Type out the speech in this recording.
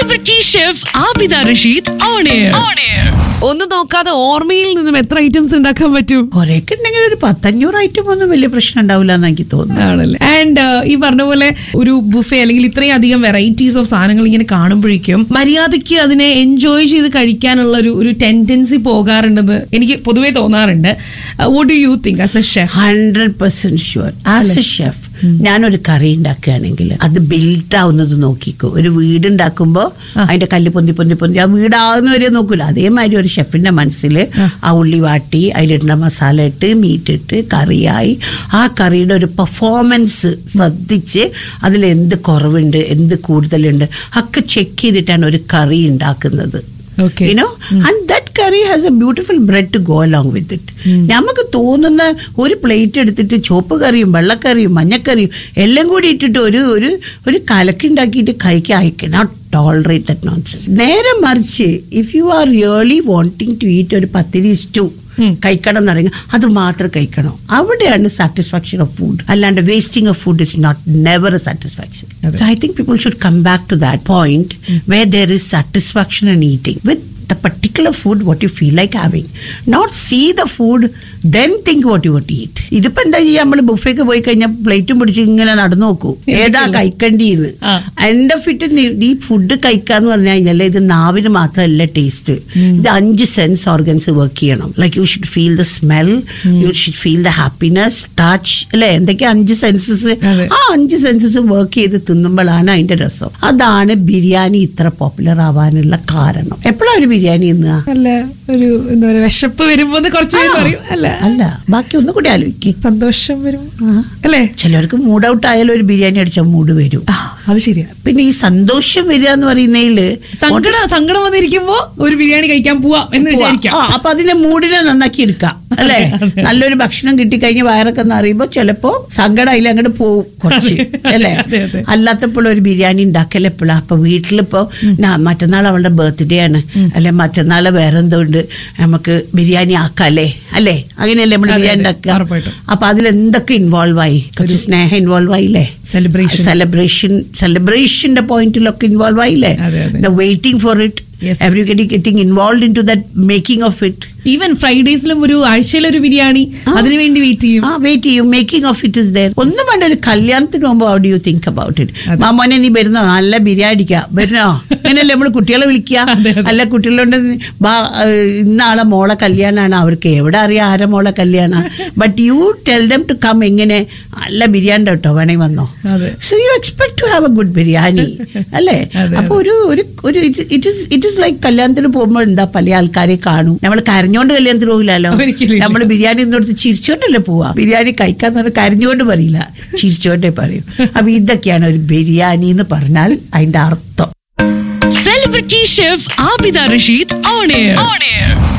Celebrity chef Abida Rasheed on air on air ഒന്നും നോക്കാതെ ഓർമ്മയിൽ നിന്നും എത്ര ഐറ്റംസ് ഉണ്ടാക്കാൻ പറ്റും കുറെയൊക്കെ ഉണ്ടെങ്കിൽ ഒരു പത്തഞ്ഞൂറ് ഐറ്റം ഒന്നും വലിയ പ്രശ്നം ഉണ്ടാവില്ല എന്ന് എനിക്ക് തോന്നുന്നു ആണല്ലേ ആൻഡ് ഈ പറഞ്ഞ പോലെ ഒരു ബുഫേ അല്ലെങ്കിൽ ഇത്രയും അധികം വെറൈറ്റീസ് ഓഫ് സാധനങ്ങൾ ഇങ്ങനെ കാണുമ്പോഴേക്കും മര്യാദയ്ക്ക് അതിനെ എൻജോയ് ചെയ്ത് കഴിക്കാനുള്ള ഒരു ഒരു ടെൻഡൻസി പോകാറുണ്ടെന്ന് എനിക്ക് പൊതുവേ തോന്നാറുണ്ട് what do you think as a chef hundred percent sure as a chef ഞാനൊരു കറി ഉണ്ടാക്കുകയാണെങ്കിൽ അത് ബിൽഡ് ആവുന്നത് നോക്കിക്കോ ഒരു വീട് ഉണ്ടാക്കുമ്പോൾ അതിന്റെ കല്ല് പൊന്തി പൊന്തി പൊന്തി ആ വീടാകുന്നവരെ നോക്കൂല അതേമാതിരി ഒരു ഷെഫിന്റെ മനസ്സിൽ ആ ഉള്ളി വാട്ടി അതിലിടുന്ന മസാല ഇട്ട് മീറ്റ് ഇട്ട് കറിയായി ആ കറിയുടെ ഒരു പെർഫോമൻസ് ശ്രദ്ധിച്ച് അതിൽ എന്ത് കുറവുണ്ട് എന്ത് കൂടുതലുണ്ട് ഒക്കെ ചെക്ക് ചെയ്തിട്ടാണ് ഒരു കറി ഉണ്ടാക്കുന്നത് Okay. you know and that curry has a beautiful bread to go along with it നമുക്ക് തോന്നുന്ന ഒരു പ്ലേറ്റ് എടുത്തിട്ട് ചുവപ്പ് കറിയും വെള്ളക്കറിയും മഞ്ഞക്കറിയും എല്ലാം കൂടി ഇട്ടിട്ട് ഒരു ഒരു ഒരു കലക്കി ഉണ്ടാക്കിയിട്ട് കഴിക്കാൻ I cannot tolerate that nonsense നേരെ മറിച്ച് if you are really wanting to eat ഒരു പത്തിരി സ്റ്റൂ കഴിക്കണം എന്ന് പറയുക അത് മാത്രം കഴിക്കണം അവിടെയാണ് സാറ്റിസ്ഫാക്ഷൻ ഓഫ് ഫുഡ് അല്ലാണ്ട് wasting of food is not never a satisfaction അതെ. So I think people should come back to that point where there is satisfaction in eating with the particular food what you feel like having not see the food then think what you want to eat ഇതിപ്പോ എന്താ ചെയ്യാ നമ്മൾ ബുഫേക്ക് പോയി കഴിഞ്ഞാൽ പ്ലേറ്റും പിടിച്ച് ഇങ്ങനെ നടന്നു നോക്കൂ ഏതാ കഴിക്കേണ്ടിന്ന് ആ. എൻഡ് ഓഫ് ഇറ്റ് ഈ ഫുഡ് കഴിക്കാന്ന് പറഞ്ഞു കഴിഞ്ഞാൽ ഇത് നാവിന് മാത്രമല്ല ടേസ്റ്റ് ഇത് അഞ്ച് സെൻസ് ഓർഗൻസ് വർക്ക് ചെയ്യണം like you should feel the smell you should feel the happiness touch അല്ലെ എന്തൊക്കെ അഞ്ച് സെൻസസ് അതെ. ആ അഞ്ച് സെൻസസും വർക്ക് ചെയ്ത് തിന്നുമ്പോഴാണ് അതിന്റെ രസം അതാണ് ബിരിയാണി ഇത്ര പോപ്പുലർ ആവാനുള്ള കാരണം എപ്പോഴാണ് ഒരു ബിരിയാണി തിന്നുക അല്ല ഒരു എന്താ പറയാ വിശപ്പ് വരുമ്പോ എന്ന് കുറച്ച് പേര് പറയും അല്ല അല്ല ബാക്കി ഒന്നും കൂടി ആലോചിക്കും സന്തോഷം വരും അല്ലേ ചിലർക്ക് മൂഡ് ഔട്ട് ആയാലും ഒരു ബിരിയാണി അടിച്ചാൽ മൂഡ് വരും ആ അത് ശരിയാ പിന്നെ ഈ സന്തോഷം വരിക എന്ന് പറയുന്നതില് സങ്കടം സങ്കടം വന്നിരിക്കുമ്പോ ഒരു ബിരിയാണി കഴിക്കാൻ പോവാം എന്ന് വിചാരിക്കാം ആ, അപ്പൊ അതിന്റെ മൂഡിനെ നന്നാക്കി എടുക്കാം അല്ലെ നല്ലൊരു ഭക്ഷണം കിട്ടിക്കഴിഞ്ഞ് വയറൊക്കെ നിറയുമ്പോ ചിലപ്പോ സങ്കടം അതിൽ അങ്ങോട്ട് പോവും കുറച്ച് അല്ലെ അതെ, അതെ. അല്ലാത്തപ്പോൾ ഒരു ബിരിയാണി ഉണ്ടാക്കൽ എപ്പോഴാ അപ്പൊ വീട്ടിലിപ്പോ നാ- മറ്റന്നാൾ അവളുടെ ബർത്ത്ഡേ ആണ് അല്ലെ മറ്റന്നാൾ വേറെ എന്തോ ഉണ്ട് നമുക്ക് ബിരിയാണി ആക്കാല്ലേ അല്ലേ അങ്ങനെയല്ലേ നമ്മൾ അതെ, ബിരിയാണി അതെ, ഉണ്ടാക്കുക ഉറപ്പായിട്ടും. അപ്പൊ അതിൽ എന്തൊക്കെ ഇൻവോൾവ് ആയി കുറച്ച് സ്നേഹം ഇൻവോൾവ് ആയില്ലേ Celebration. സെലിബ്രേഷൻ സെലിബ്രേഷന്റെ പോയിന്റിലൊക്കെ ഇൻവോൾവ് ആയില്ലേ അതെ, അതെ. The waiting for it Yes. Everybody getting involve in to that making of it even ഫ്രൈഡേസിലും ഒരു ആഴ്ചയിലൊരു ബിരിയാണി അതിനു വേണ്ടി വെയിറ്റ് ചെയ്യും ആ വെയിറ്റ് ചെയ്യും making of it is there ഒന്നും വേണ്ട ഒരു കല്യാണത്തിന് പോകുമ്പോൾ how do you think about it അതെ. മാമോനെ നീ വരുന്നോ നല്ല ബിരിയാണി അടിക്കുക വരുന്നോ അങ്ങനെയല്ലേ നമ്മൾ കുട്ടികളെ വിളിക്കുക അതെ, അതെ. അല്ല കുട്ടികളുണ്ട് ബാ ഏഹ്, ഇന്നാളെ മോളെ കല്യാണമാണ് അവർക്ക് എവിടെ അറിയാം ആരെ മോളെ കല്യാണ but you tell them to come എങ്ങനെ നല്ല ബിരിയാണി കേട്ടോ വേണമെങ്കിൽ വന്നോ അതെ. So you expect to have a good biryani അല്ലേ അതെ, അപ്പൊ ഒരു ഒരു ഒരു it is it is like കല്യാണത്തിന് പോകുമ്പോൾ എന്താ പല ആൾക്കാരെ കാണും നമ്മൾ കരഞ്ഞോണ്ട് കല്യാണത്തിന് പോകില്ലല്ലോ ഒരിക്കലും ഇല്ല. നമ്മൾ ബിരിയാണി എന്നോടത്ത് ചിരിച്ചോണ്ടല്ലേ പോവാ ബിരിയാണി കഴിക്കാൻ പറഞ്ഞാൽ കരഞ്ഞോണ്ട് പറയില്ല ചിരിച്ചോണ്ടേ പറയും അപ്പൊ ഇതൊക്കെയാണ് ഒരു ബിരിയാണി എന്ന് പറഞ്ഞാൽ അതിന്റെ അർത്ഥം celebrity chef Abida Rasheed on air on air